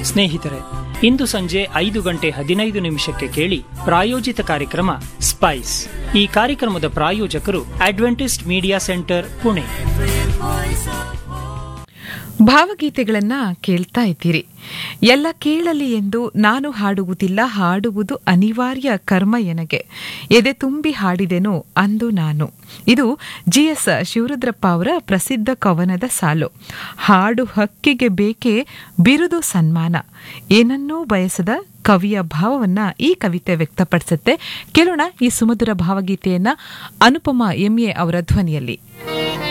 ಸ್ನೇಹಿತರೆ ಇಂದು ಸಂಜೆ ಐದು ಗಂಟೆ ಹದಿನೈದು ನಿಮಿಷಕ್ಕೆ ಕೇಳಿ ಪ್ರಾಯೋಜಿತ ಕಾರ್ಯಕ್ರಮ ಸ್ಪೈಸ್ ಈ ಕಾರ್ಯಕ್ರಮದ ಪ್ರಾಯೋಜಕರು ಅಡ್ವೆಂಟಿಸ್ಟ್ ಮೀಡಿಯಾ ಸೆಂಟರ್ ಪುಣೆ ಭಾವಗೀತೆಗಳನ್ನ ಕೇಳ್ತಾ ಇದ್ದೀರಿ ಎಲ್ಲ ಕೇಳಲಿ ಎಂದು ನಾನು ಹಾಡುವುದಿಲ್ಲ ಹಾಡುವುದು ಅನಿವಾರ್ಯ ಕರ್ಮ ಎನಗೆ ಎದೆ ತುಂಬಿ ಹಾಡಿದೆನು ಅಂದು ನಾನು ಇದು ಜಿಎಸ್ ಶಿವರುದ್ರಪ್ಪ ಅವರ ಪ್ರಸಿದ್ಧ ಕವನದ ಸಾಲು ಹಾಡು ಹಕ್ಕಿಗೆ ಬೇಕೇ ಬಿರುದು ಸನ್ಮಾನ ಏನನ್ನೂ ಬಯಸದ ಕವಿಯ ಭಾವವನ್ನ ಈ ಕವಿತೆ ವ್ಯಕ್ತಪಡಿಸುತ್ತೆ ಕೇಳೋಣ ಈ ಸುಮಧುರ ಭಾವಗೀತೆಯನ್ನ ಅನುಪಮ ಎಂಎ ಅವರ ಧ್ವನಿಯಲ್ಲಿ